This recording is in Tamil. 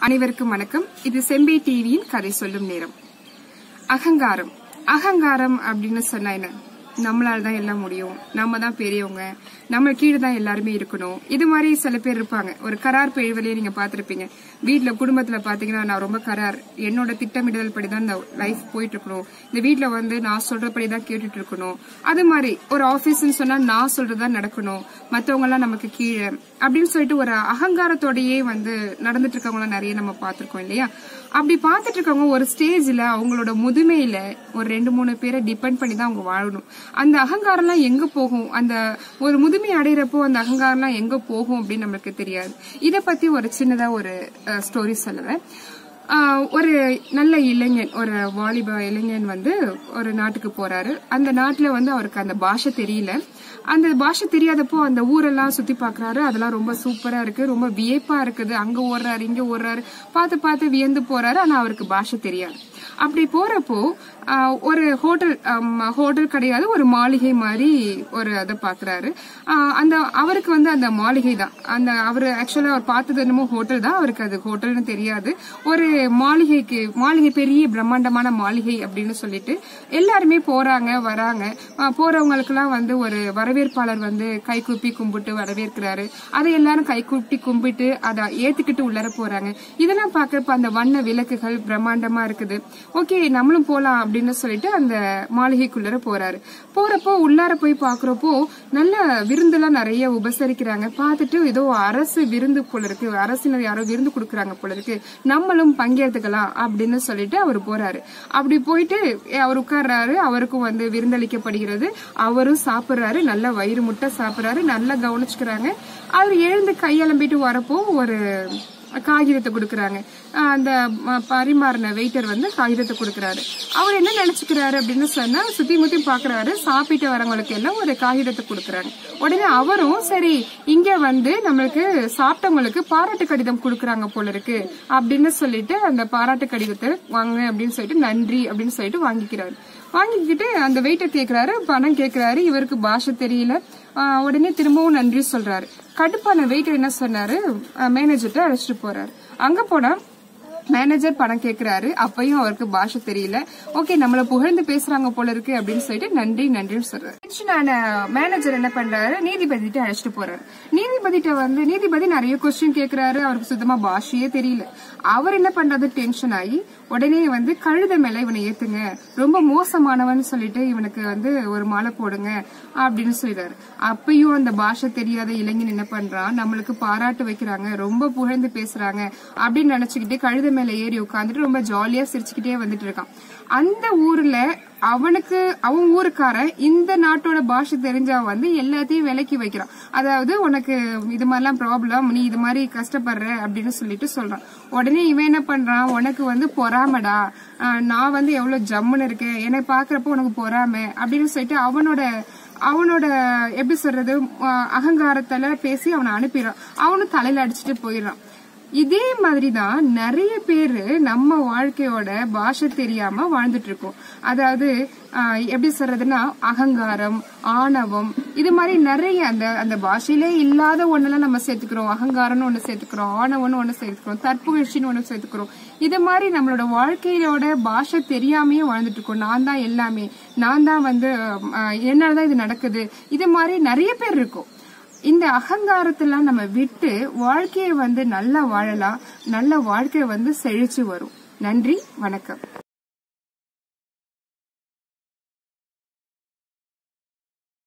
அனைவருக்கும் வணக்கம் இது செம்பை டிவியின் கதை சொல்லும் நேரம் அகங்காரம் அகங்காரம் அப்படின்னு சொன்னா என்ன நம்மளால தான் எல்லாம் முடியும் நம்ம தான் பெரியவங்க நம்ம கீழே தான் எல்லாருமே இருக்கணும் இது மாதிரி சில பேர் இருப்பாங்க ஒரு கரார் பிழிவலையே நீங்க பாத்திருப்பீங்க வீட்ல குடும்பத்துல பாத்தீங்கன்னா நான் ரொம்ப கரார் என்னோட திட்டமிடுதல் படி தான் இந்த லைஃப் போயிட்டு இருக்கணும் இந்த வீட்ல வந்து நான் சொல்றபடி தான் கேட்டுட்டு இருக்கணும் அது மாதிரி ஒரு ஆபீஸ்னு சொன்னா நான் சொல்றதா நடக்கணும் மத்தவங்க எல்லாம் நமக்கு கீழே அப்படின்னு சொல்லிட்டு ஒரு அகங்காரத்தோடயே வந்து நடந்துட்டு இருக்கவங்க நிறைய நம்ம பார்த்திருக்கோம் இல்லையா அப்படி பார்த்துட்டு இருக்கவங்க ஒரு ஸ்டேஜ்ல அவங்களோட முதுமையில ஒரு ரெண்டு மூணு பேரை டிபெண்ட் பண்ணி தான் அவங்க வாழணும் அந்த அகங்காரம்லாம் எங்க போகும் அந்த ஒரு முதுமை அடையிறப்போ அந்த அகங்காரம்லாம் எங்க போகும் அப்படின்னு நம்மளுக்கு தெரியாது இத பத்தி ஒரு சின்னதா ஒரு ஸ்டோரி சொல்லுவேன் ஆஹ் ஒரு நல்ல இளைஞன் ஒரு வாலிப இளைஞன் வந்து ஒரு நாட்டுக்கு போறாரு அந்த நாட்டுல வந்து அவருக்கு அந்த பாஷை தெரியல அந்த பாஷை தெரியாதப்போ அந்த ஊரெல்லாம் சுத்தி பாக்குறாரு அதெல்லாம் ரொம்ப சூப்பரா இருக்கு ரொம்ப வியப்பா இருக்குது அங்க ஓடுறாரு இங்க ஓடுறாரு பார்த்து பார்த்து வியந்து போறாரு ஆனா அவருக்கு பாஷை தெரியாது அப்படி போறப்போ ஆஹ், ஒரு ஹோட்டல் ஆம், ஹோட்டல் கிடையாது ஒரு மாளிகை மாதிரி ஒரு அதை பாக்குறாரு ஆஹ், அந்த அவருக்கு வந்து அந்த மாளிகை தான் அந்த அவர் ஆக்சுவலா அவர் பார்த்தது என்னமோ ஹோட்டல் தான் அவருக்கு அது ஹோட்டல்னு தெரியாது ஒரு மாளிகைக்கு மாளிகை பெரிய பிரம்மாண்டமான மாளிகை அப்படின்னு சொல்லிட்டு எல்லாருமே போறாங்க வராங்க ஆஹ், போறவங்களுக்கெல்லாம் வந்து ஒரு வரவேற்பாளர் வந்து கை கூப்பி கும்பிட்டு வரவேற்கிறாரு அதை எல்லாரும் கை கூப்பி கும்பிட்டு அதை ஏத்துக்கிட்டு உள்ளர போறாங்க இதெல்லாம் பாக்குறப்ப அந்த வண்ண விளக்குகள் பிரம்மாண்டமா இருக்குது ஓகே நம்மளும் போலாம் அப்படின்னு சொல்லிட்டு அந்த மாளிகைக்குள்ளர போறாரு போறப்போ உள்ளார போய் பாக்குறப்போ நல்ல விருந்தெல்லாம் நிறைய உபசரிக்கிறாங்க பார்த்துட்டு ஏதோ அரசு விருந்து போல இருக்கு அரசினர் யாரோ விருந்து கொடுக்கறாங்க போல இருக்கு நம்மளும் பங்கேற்றுக்கலாம் அப்படின்னு சொல்லிட்டு அவர் போறாரு அப்படி போயிட்டு அவர் உட்கார்றாரு அவருக்கும் வந்து விருந்தளிக்கப்படுகிறது அவரும் சாப்பிடுறாரு நல்ல வயிறு முட்டை சாப்பிடுறாரு நல்லா கவனிச்சுக்கிறாங்க அவர் எழுந்து கையலம்பிட்டு வரப்போ ஒரு காகிதத்தை கொடுக்கறாங்க ஆஹ் அந்த ம- பரிமாறின வெயிட்டர் வந்து காகிதத்தை கொடுக்கறாரு அவர் என்ன நினைச்சுக்கிறாரு அப்படின்னு சொன்னா சுத்தி முத்தி பாக்குறாரு சாப்பிட்டு வரவங்களுக்கு எல்லாம் ஒரு காகிதத்தை கொடுக்கறாங்க உடனே அவரும் சரி இங்க வந்து நம்மளுக்கு சாப்பிட்டவங்களுக்கு பாராட்டு கடிதம் கொடுக்கறாங்க போல இருக்கு அப்படின்னு சொல்லிட்டு அந்த பாராட்டு கடிதத்தை வாங்க அப்படின்னு சொல்லிட்டு நன்றி அப்படின்னு சொல்லிட்டு வாங்கிக்கிறாரு வாங்கிக்கிட்டு அந்த வெயிட்டர் கேக்குறாரு பணம் கேக்குறாரு இவருக்கு பாஷை தெரியல ஆஹ் உடனே திரும்பவும் நன்றி சொல்றாரு கடுப்பான வெயிட்டர் என்ன சொன்னாரு மேனேஜர்ட்ட அழைச்சிட்டு போறாரு அங்க போனா மேனேஜர் பணம் கேக்குறாரு அப்பயும் அவருக்கு பாஷை தெரியல ஓகே நம்மள புகழ்ந்து பேசுறாங்க போல இருக்கு அப்படின்னு சொல்லிட்டு நன்றி நன்றின்னு சொல்றாரு டென்ஷனான மேனேஜர் என்ன பண்றாரு நீதிபதிட்ட அழைச்சிட்டு போறாரு நீதிபதிட்ட வந்து நீதிபதி நிறைய கொஸ்டின் கேக்குறாரு அவருக்கு சுத்தமா பாஷையே தெரியல அவர் என்ன பண்றது டென்ஷன் ஆகி உடனே வந்து கழுத மேல இவனை ஏத்துங்க ரொம்ப மோசமானவன் சொல்லிட்டு இவனுக்கு வந்து ஒரு மாலை போடுங்க அப்படின்னு சொல்லிடுறாரு அப்பயும் அந்த பாஷை தெரியாத இளைஞன் என்ன பண்றான் நம்மளுக்கு பாராட்டு வைக்கிறாங்க ரொம்ப புகழ்ந்து பேசுறாங்க அப்படின்னு நினைச்சுக்கிட்டு கழுத மேல ஏறி உட்காந்துட்டு ரொம்ப ஜாலியா சிரிச்சுக்கிட்டே வந்துட்டு இருக்கான் அந்த ஊர்ல அவனுக்கு அவன் ஊருக்காரன் இந்த நாட்டோட பாஷை தெரிஞ்சவன் வந்து எல்லாத்தையும் விலக்கி வைக்கிறான் அதாவது உனக்கு இது மாதிரிலாம் ப்ராப்ளம் நீ இது மாதிரி கஷ்டப்படுற அப்படின்னு சொல்லிட்டு சொல்றான் உடனே இவன் என்ன பண்றான் உனக்கு வந்து பொறாமடா ஆஹ் நான் வந்து எவ்வளவு ஜம்முன்னு இருக்கேன் என்னை பாக்குறப்போ உனக்கு பொறாம அப்படின்னு சொல்லிட்டு அவனோட அவனோட எப்படி சொல்றது ஆஹ் அகங்காரத்தால பேசி அவனை அனுப்பிடுறான் அவனும் தலையில அடிச்சுட்டு போயிடுறான் இதே மாதிரிதான் நிறைய பேரு நம்ம வாழ்க்கையோட பாஷை தெரியாம வாழ்ந்துட்டு இருக்கோம் அதாவது ஆஹ், எப்படி சொல்றதுன்னா அகங்காரம் ஆணவம் இது மாதிரி நிறைய அந்த அந்த பாஷையிலே இல்லாத ஒண்ணெல்லாம் நம்ம சேர்த்துக்கிறோம் அகங்காரம்னு ஒண்ணு சேர்த்துக்கிறோம் ஆணவம்னு ஒண்ணு சேர்த்துக்கிறோம் தற்புகழ்ச்சின்னு ஒண்ணு சேர்த்துக்கிறோம் இது மாதிரி நம்மளோட வாழ்க்கையோட பாஷை தெரியாமயே வாழ்ந்துட்டு இருக்கோம் நான் தான் எல்லாமே நான் தான் வந்து ஆஹ், என்னாலதான் இது நடக்குது இது மாதிரி நிறைய பேர் இருக்கும் இந்த அகங்காரத்தெல்லாம் நம்ம விட்டு வாழ்க்கையை வந்து நல்லா வாழலாம் நல்ல வாழ்க்கை வந்து செழிச்சு வரும் நன்றி வணக்கம்